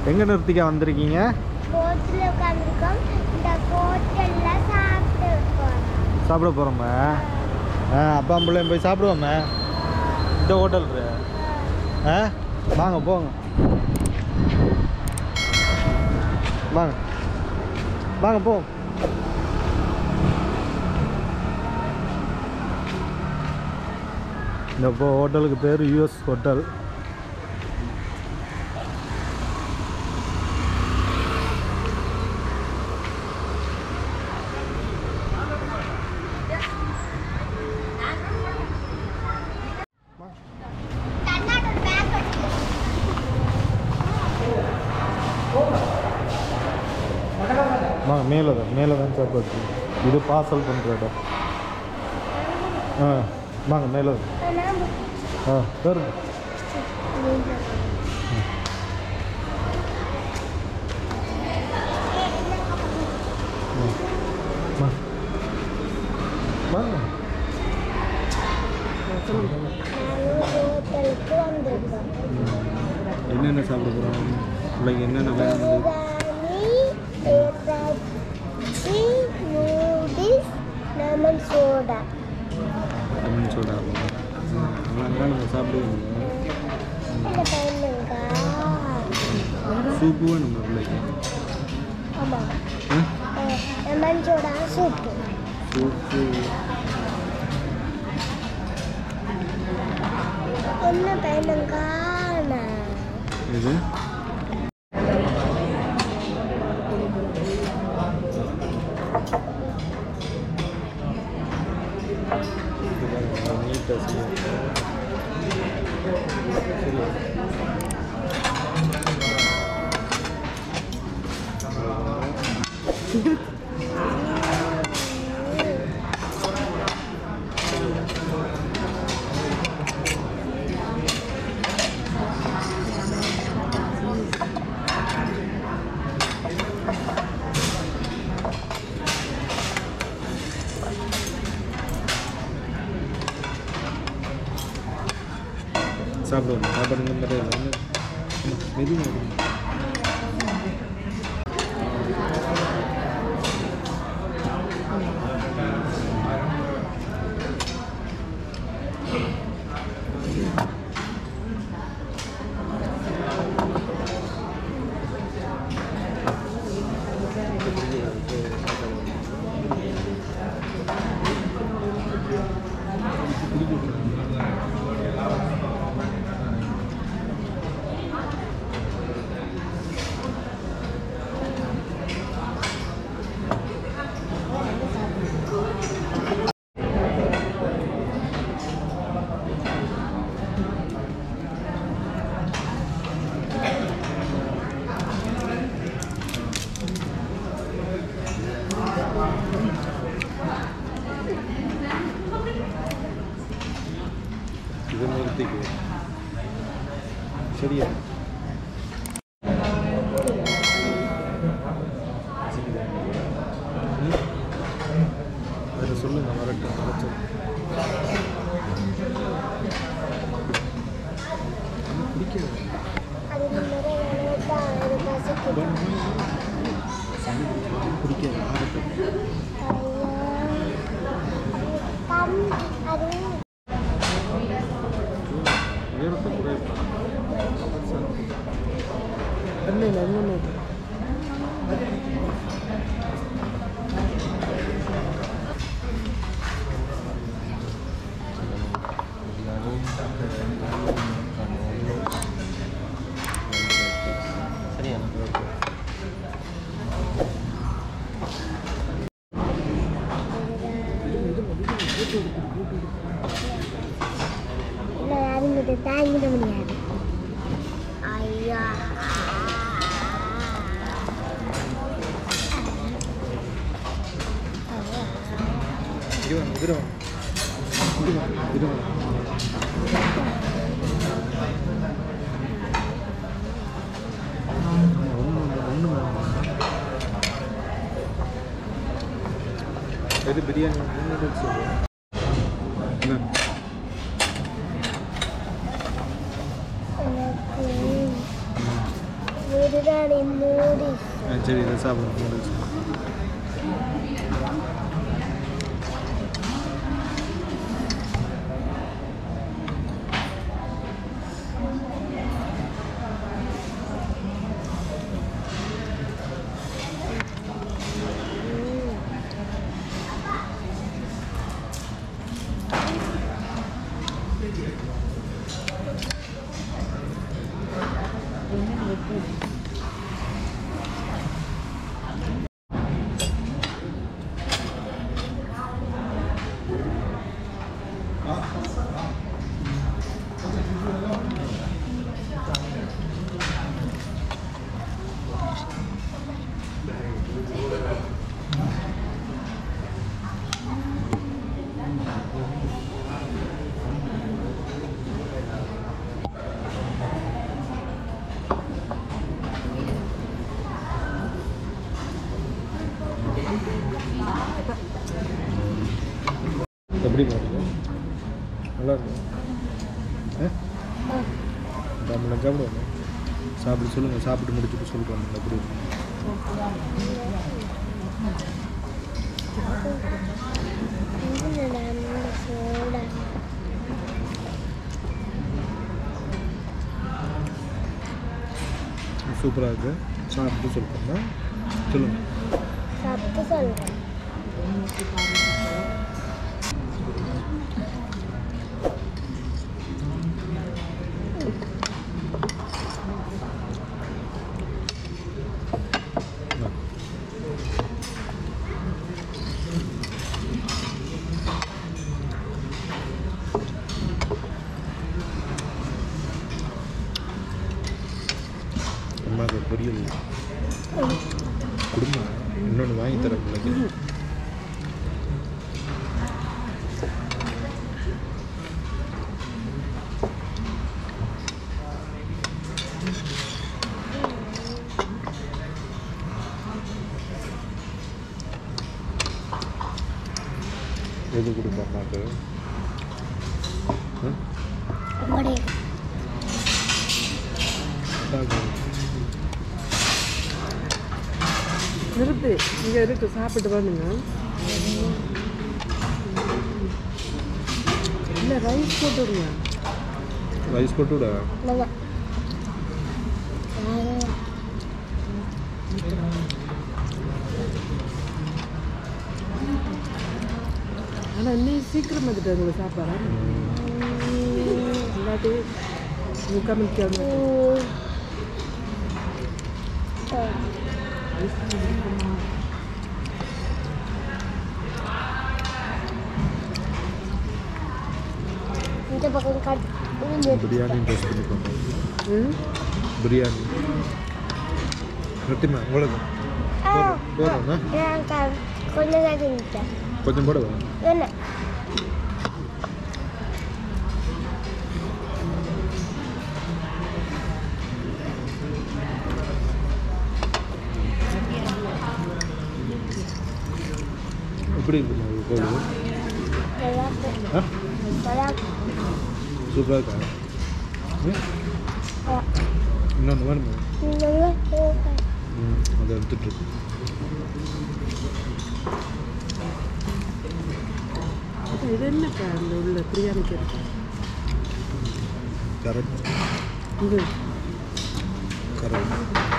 எங்கே நிறுத்திக்கா வந்திருக்கீங்க போட்டில் உட்காந்துருக்கோம் இந்த ஹோட்டலில் சாப்பிட்டு போகிறோம் சாப்பிட போகிறோம்மா ஆ அப்பா பிள்ளையும் போய் சாப்பிடுவோம்மா இந்த ஹோட்டல் ஆ வாங்க போங்க வாங்க வாங்க போ இந்த இப்போ ஹோட்டலுக்கு பேர் யூஎஸ் ஹோட்டல் கண்ணாடி பேக் வச்சு வாங்க மேலே தான் மேலே தான் சாப்பாடு இது பார்சல் பண்ணுற இடம் ஆ வாங்க மேலே தான் ஆ வருங்க வா. வாங்க ஹோட்டலுக்கு வந்திருக்கோம் என்னென்ன சாப்பிட போகிறோம் பிள்ளைங்க என்னென்ன வேணும் பிரியாணி ஏதாச்சி நூடில்ஸ் லெமன் சோடா அப்படின்னு சொல்கிறாங்க அதெல்லாம் நம்ம சாப்பிடுவோம் இந்த பையனுங்கா சூப்பு வேணும் பிள்ளைக்கு ஆமாம் ஆ லெமன் சோடா சூப்பு சூப்பு என்ன பையனுங்கா இது நீட்டாக செய்யும் சாப்பிடுவோம் சாப்பாடு இந்த மாதிரி இல்லை வந்து மெதுவாக இது நிறுத்திக்கு சரியா அதில் சொல்லுங்க வரட்டும் வரட்டும் ஆனால் பிடிக்கல அது நிறைய வேலையா அது பசிக்குது சளி பிடிக்கல பிடிக்கல ஆகட்டும் கம் அது உயரத்தை குறைப்பா சரியா இல்லை யாரும் கிட்ட தாங்கிட முடியாது ஐயா இருவன் இருவன் இருவன் இருவன் ஒன்று ஒன்று எது பிரியாணி நூடுல்ஸ் என்ன எனக்கு இதுதான் மூடி ஆ சரி இதை சாப்பிடுங்க நூடுல்ஸ் எப்படி பாருங்க நல்லா இருக்கும் ஆ நம்மளை சாப்பிடுவாங்க சாப்பிட்டு சொல்லுங்கள் சாப்பிட்டு முடிச்சுட்டு சொல்லுவாங்க எப்படி இருக்கு இதுல சோடா சூப்பராக இருக்குது சாப்பிட்டு சொல்லுவாங்க சொல்லுங்கள் தப்பு சொல்றேன் அம்மாவுக்கு பொரியல் குடும்பம் இன்னொன்று வாங்கி தர பிள்ளைக்கு எது கொடுப்போம் அம்மாவுக்கு ம்? உங்களுடைய அப்பாவுக்கு நிறுத்து இங்கே இருக்கு சாப்பிட்டு பண்ணுங்க இல்லை ரைஸ் போட்டு விடுங்க ரைஸ் போட்டு விட நம்ம ஆனால் இன்னும் சீக்கிரம் வந்துட்டு உங்களுக்கு சாப்பாடா இல்லாட்டி முக்கால் மணிக்கு இந்த பக்கம் கட் பிரியாணி டேஸ்ட் பண்ணிக்கோங்க ம் பிரியாணி ரொட்டிமா உங்களுக்கு போதும்ண்ணா கொஞ்சம் தான் தின்னுட்டேன் கொஞ்சம் போடுவா என்ன எப்படி இருக்குமா இது கோழி நல்லா ஆ நல்லா சூப்பராக இருக்கா ம்? இன்னொன்று வேணுமா நல்லா ம் அதை எடுத்துட்டு இருக்கு அப்போ இது என்னக்கா இந்த உள்ள பிரியாணிக்கு இருக்கு கரெக்ட் இது கரெக்ட்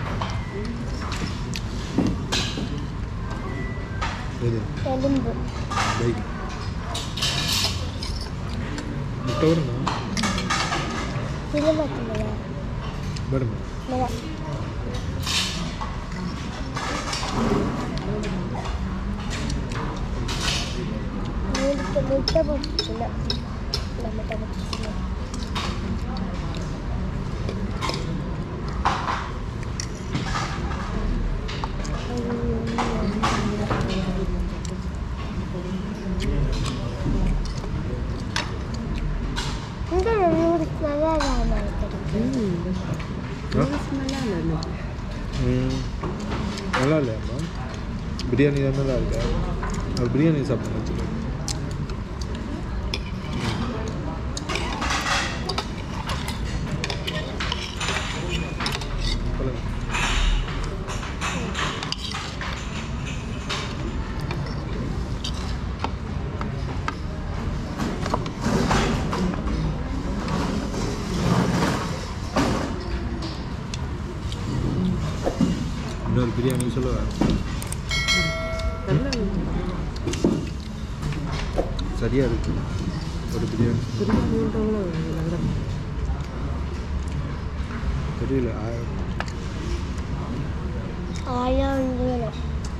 எது எலும்பு பைக் முட்டை வருமா சிலுமத்தில் வேணுமா நல்லா முட்டை முட்டை போட்டுச்சுல இல்லை முட்டை போட்டுச்சுல இந்த நூடுல்ஸ் நல்லா தான் இருக்குது ம் நூடுல்ஸ் நல்லா இல்லை இன்னைக்கு ம் நல்லா இல்லையாம்மா பிரியாணி தான் நல்லா இருக்கா அது பிரியாணி சாப்பிடுங்க வச்சுக்கோ சொல்லுங்க இன்னொரு பிரியாணி சொல்லுவா நல்லா சரியாக இருக்கு ஒரு பிரியாணி பிரியாணின்றவங்கள நல்லா தெரியல ஆ- ஆயிரம் ரூபா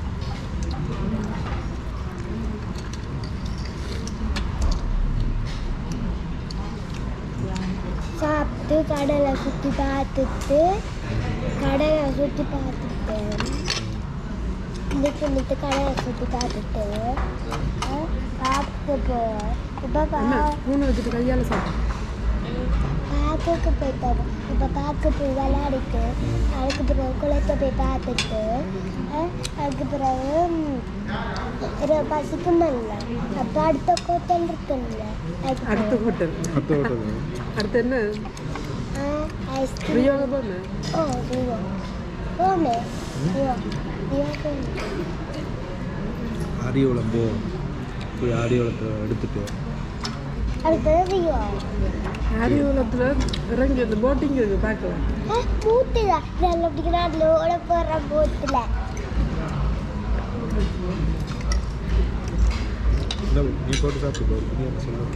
சாப்பிட்டு கடலை சுற்றி பார்த்துட்டு கடலை சுற்றி பார்த்துட்டு இதுக்கு மித்து கடலை சுற்றி பார்த்துட்டு அஹ், பார்க்க போவேன் இப்போ அண்ணா பா பூனை வச்சுட்டு கையால் சாப்பிட்டு பார்க்குக்கு போயிட்டோம் இப்போ பார்க்க போய் விளையாடிட்டு அதுக்கு பிறகு குளத்தை போய் பார்த்துட்டு அஹ், அதுக்கு பிறகு ம், ஒரு பசிக்குமில்ல அப்போ அடுத்த கோத்தல் இருக்குல்ல அதுக்கு அடுத்த ஹோட்டல் அடுத்த ஹோட்டல் அடுத்து என்ன ஐஸ்கிரீம் பிரியோக போன ஓ ரியோ போமே ரியோ ரியோ போமே ஆரியோளம் போ போய் ஆரியோளத்தை எடுத்துட்டு அடுத்தது ரியோ ஆரியோலத்தில் இறங்கி அந்த போட்டிங் இருக்கு பார்க்கலாம் பூத்துதா நல்ல அப்படிங்கிற அதில் ஓட போடுற போத்தில் இல்லை நீ போட்டு சாப்பிட்டு போ பிரியாணி சொல்லு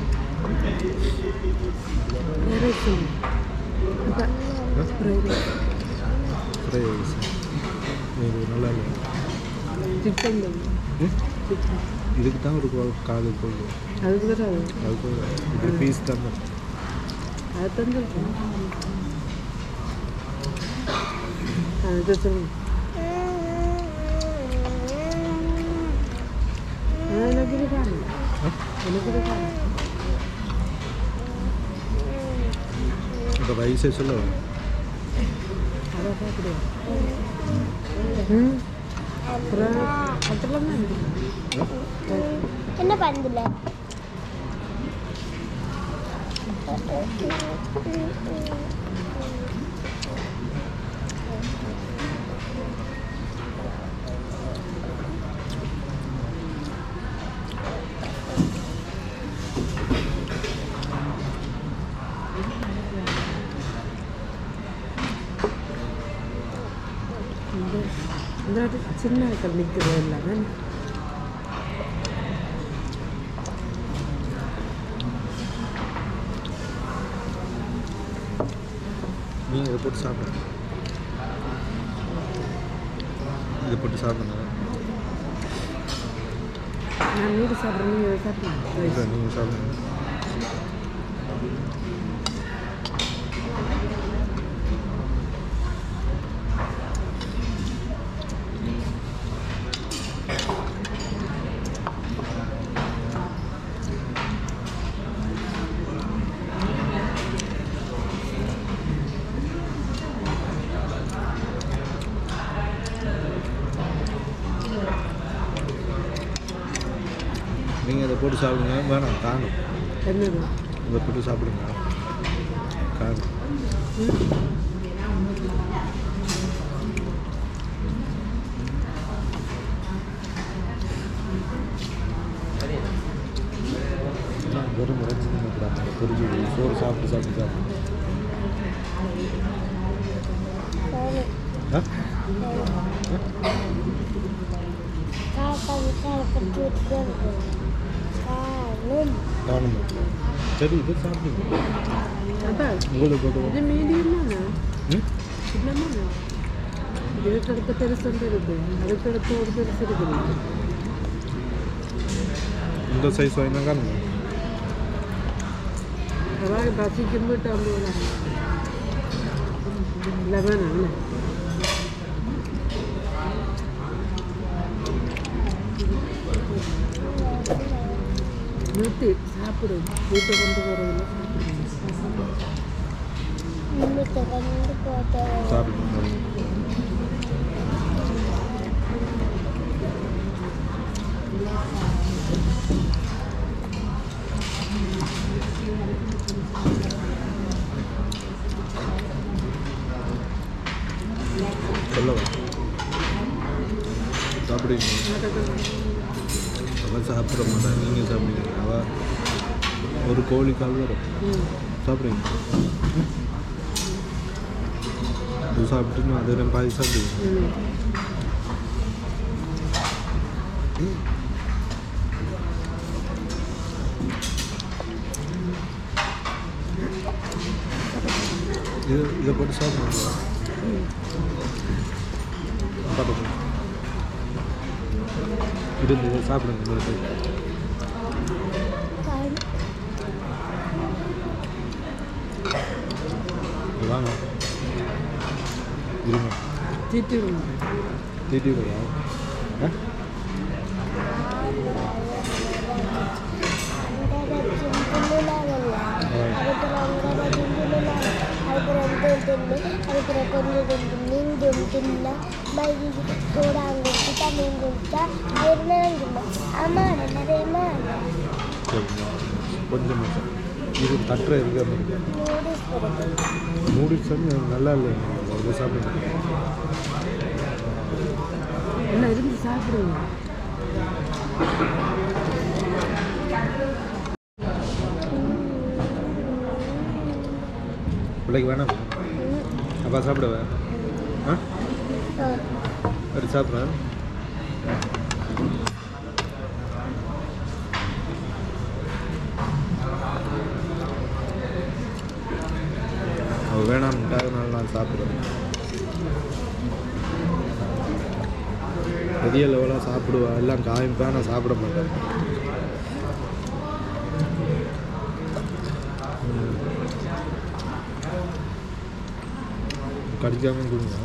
வேற சொல்லு அதான் ஃப்ரை ரைஸ் இது நல்லா இல்லை சிக்கன் ம்? இதுக்கு தான் ஒரு கா- காது கொள்ளு அதுக்கு தான் அது அதுக்கு இது பீஸ் தான் அதை தெரிஞ்சிருக்கேன் அது சொல்லு ஆ, எனக்கு இது காணும் எனக்கு இது காணும் இப்போ ரைஸே சொல்ல அதை சாப்பிடுவேன் ம் அப்புறம் அதெல்லாம் தான் இருக்கு. என்ன பண்ணுதுல இந்த இந்த வாட்டி சின்ன ஆட்கள் நிற்கிறது எல்லாமே நீங்கள் இதை போட்டு சாப்பிடுங்க இதை போட்டு சாப்பிடுங்க நான் நீடு சாப்பிட்றேன் நீங்கள் இப்போ சாப்பிடுங்க நீங்கள் சாப்பிடுங்க நீங்கள் இதை போட்டு சாப்பிடுங்க வேணாம் காணும் என்னது இதை போட்டு சாப்பிடுங்க காணும் வெறும் இறைச்சி கூடாது பொரிஞ்சு சோறு சாப்பிட்டு சாப்பிட்டு சாப்பிட்டு ஆ காக்கா விசாரப்பட்டு வச்சுட்டு காணும் காணும் சரி இதை சாப்பிடுங்க அதான் உங்களுக்கு போட்டு இது மீடியமான ம் சின்னமான இதுக்கு அடுத்த பெருசு வந்து இருக்கு அதுக்கு அடுத்த ஒரு பெருசு இருக்குது இந்த சைஸ் வாங்கினா காணுங்க அதான் பசிக்கும் போட்டு வந்து இல்லை வேணாம் இல்லை நிறுத்தி சாப்பிடு வீட்டை கொண்டு போகிறதில்ல இன்னைக்கு வந்து போட்டு சாப்பிடுங்க சொல்லவா சாப்பிடுவீங்க அவள் சாப்பிட மாட்டான் நீங்கள் சாப்பிடுவீங்க அவள் ஒரு கோழி கால் வரும் ம் சாப்பிடுவீங்க இது சாப்பிட்டு அது ரெண்டு பாதி சாப்பிடுவீங்க ம். இது இதை போட்டு சாப்பிடுங்க சாப்பிடுங்க இது இதை சாப்பிடுங்க இந்த இது. இது வாங்க இருங்க தீட்டி விடுங்க. தீட்டி விடுவா ஆ அதுக்கப்புறம் கொஞ்சம் கொஞ்சம் மீன் தின்ன மறுபடி சோடாங்க குடிச்சா மீன் குடிச்சா இருந்தாலும் ஆமாம் நிறையமா சரிங்க கொஞ்சம் மட்டும் இது தட்டுற இருக்க மாதிரி நூடுல்ஸ் போடுறது நூடுல்ஸ் வந்து நல்லா இல்லைங்க இது சாப்பிடுங்க எல்லாம் இருந்து சாப்பிடுங்க பிள்ளைக்கு வேணாம் அப்பா சாப்பிடுவ ஆ சரி சாப்பிட்றேன் அவள் வேணாம்ட்டாங்கனால நான் சாப்பிட்றேன் பெரிய லெவலாக சாப்பிடுவா எல்லாம் காமிப்பா நான் சாப்பிட மாட்டேன் ம். கடிக்காம கொடுங்க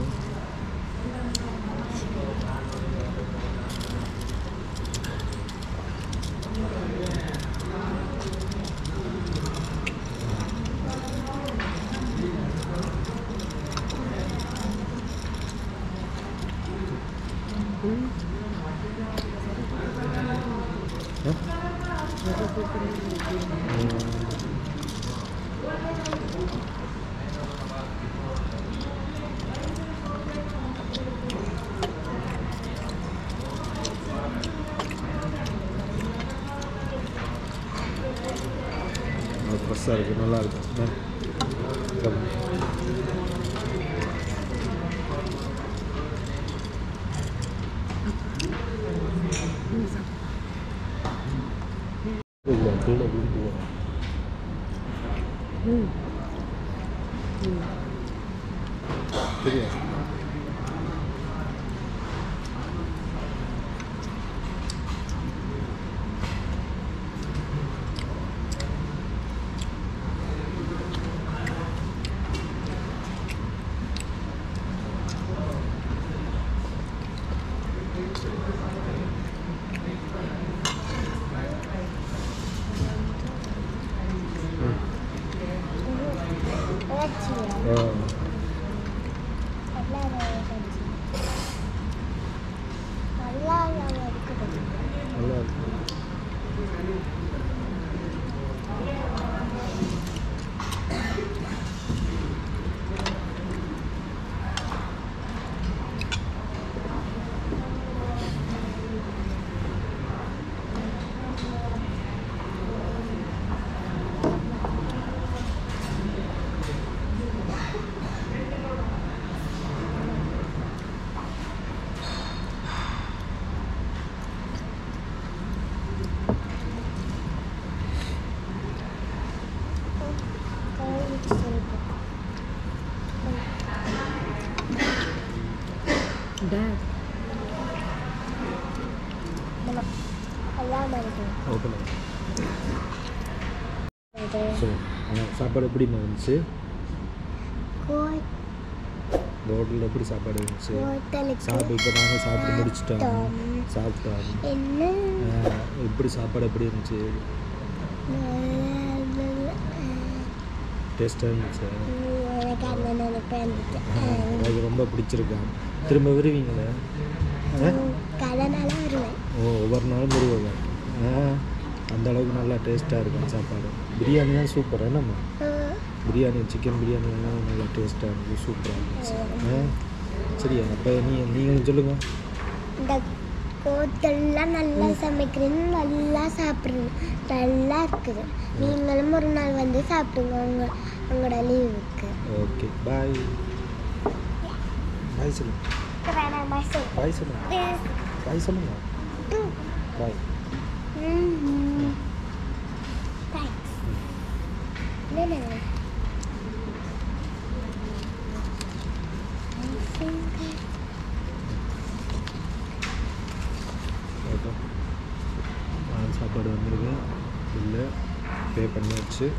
ம். ஆ? அதை போட்டு ஃப்ரெஷ்ஷாக இருக்குது நல்லா இருக்கும் ம், சாப்பிடு. இல்லை கீழே விழுந்து வரும் ம். ம். சரியா ஆ நல்லா இருக்கு Dad. ஓகே ஸோ சாப்பாடு எப்படி இருந்துச்சு இந்த ஹோட்டலில் எப்படி சாப்பாடு இருந்துச்சு சாப்பிட்டு இப்போ நாங்கள் சாப்பிட்டு முடிச்சிட்டோம் சாப்பிட்டோம் என்ன ஆ, எப்படி சாப்பாடு எப்படி இருந்துச்சு டேஸ்ட்டாக இருந்துச்சு எனக்கு அந்த நினைப்பு வந்துச்சு எனக்கு ரொம்ப பிடிச்சிருக்கா திரும்ப வருவீங்களே ஆ? கடனால வருவேன் ஓ ஒவ்வொரு நாளும் வருவாங்க ஆ அந்த அளவுக்கு நல்லா டேஸ்ட்டாக இருக்கும் சாப்பாடு பிரியாணி தான் சூப்பர் என்னம்மா பிரியாணி சிக்கன் பிரியாணி எல்லாம் நல்லா டேஸ்ட்டாக இருந்துச்சு சூப்பராக இருந்துச்சு ஆ சரியா அப்போ நீ நீங்களும் சொல்லுங்கள் இந்த கோத்தெல்லாம் நல்லா சமைக்கிறீங்க நல்லா சாப்பிட்றீங்க நல்லா இருக்குது நீங்களும் ஒரு நாள் வந்து சாப்பிடுங்க உங்க உங்களோட லீவுக்கு ஓகே பாய் பாய் சொல்லுங்க வேணாம் மசூர் பாய் சொல்லுங்க பாய் சொல்லுங்க பாய் தேங்க்ஸ் என்ன ஓகே நான் சாப்பாடு வந்துருக்கு இல்லை பே பண்ணியாச்சு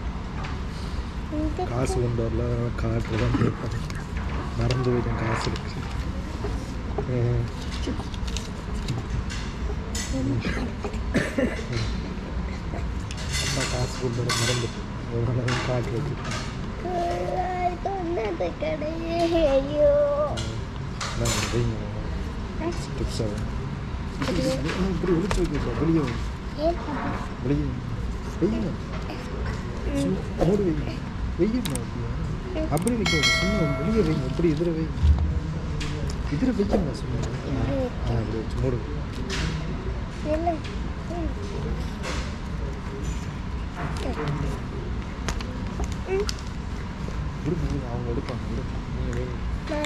காசு கொண்டு வரல அதனால் கார்டில் தான் பே பண்ணி மறந்து போயிட்டேன் காசு இருக்கு ம். அம்மா காசு கொண்டு வர மறந்துட்டு எவ்வளோ நேரம் கார்டு வச்சுருக்கேன் சொன்னது கிடையாது ஐயோ நான் வைங்க டிப்ஸ் ஆகும் இப்படி ஒழிச்சு வைக்க வெளியே வை. ஏன் வெளியே வெய்யுங்க சும்மா மூடி வைங்க வெய்யுங்க அப்படியே அப்படி வைக்க சும்மா வெளியே வைங்க இப்படி இதில் வைங்க இதில் வைக்கணும் சும்மா ஆ அப்படி வச்சு மூடுங்க என்ன விடுங்க விடுங்க, அவங்க எடுப்பாங்க விடுங்க நீங்கள் வைங்க